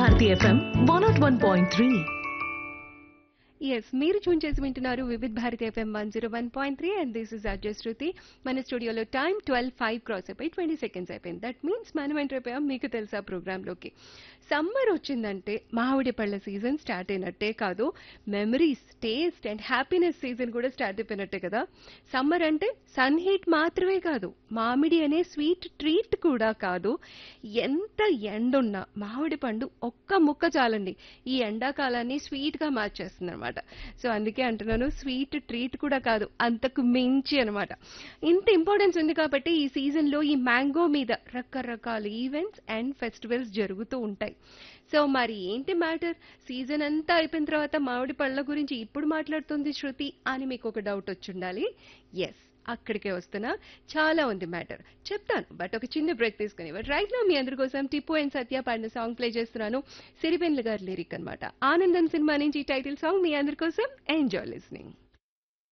Bharati FM one naught one point three ఎస్ మీరు tune చేసి వింటున్నారు Vividh Bharati FM one zero one point three and this is Ajay Shruti మన స్టూడియోలో టైం ట్వెల్వ్ ఫైవ్ క్రాస్ అయిపోయి ట్వంటీ సెకండ్స్ అయిపోయింది దట్ మీన్స్ మనం ఎంటర్ అయిపోయాం మీకు తెలుసా ప్రోగ్రాంలోకి సమ్మర్ వచ్చిందంటే మామిడి పళ్ళ సీజన్ స్టార్ట్ అయినట్టే కాదు memories taste and happiness season కూడా స్టార్ట్ అయిపోయినట్టే కదా సమ్మర్ అంటే సన్ హీట్ మాత్రమే కాదు మామిడి అనే స్వీట్ ట్రీట్ కూడా కాదు ఎంత ఎండున్నా మామిడి పండు ఒక్క ముక్క చాలండి ఈ ఎండాకాలాన్ని స్వీట్ గా మార్చేస్తుంది అనమాట సో అందుకే అంటున్నాను స్వీట్ ట్రీట్ కూడా కాదు అంతకు మించి అనమాట ఇంత ఇంపార్టెన్స్ ఉంది కాబట్టి ఈ సీజన్ లో ఈ మ్యాంగో మీద రకరకాల ఈవెంట్స్ అండ్ ఫెస్టివల్స్ జరుగుతూ ఉంటాయి సో మరి ఏంటి మ్యాటర్ సీజన్ అంతా అయిపోయిన తర్వాత మామిడి పళ్ళ గురించి ఇప్పుడు మాట్లాడుతుంది శృతి అని మీకు ఒక డౌట్ వచ్చుండాలి ఎస్ అక్కడికే వస్తున్నా చాలా ఉంది మ్యాటర్ చెప్తాను బట్ ఒక చిన్న బ్రేక్ తీసుకుని రైట్ నా మీ అందరి కోసం టిప్పు అండ్ సత్య పాడిన సాంగ్ ప్లే చేస్తున్నాను సిరిపెన్ల గారి లిరిక్ అన్నమాట ఆనందం సినిమా నుంచి ఈ టైటిల్ సాంగ్ మీ అందరి కోసం ఎంజాయ్ లిస్నింగ్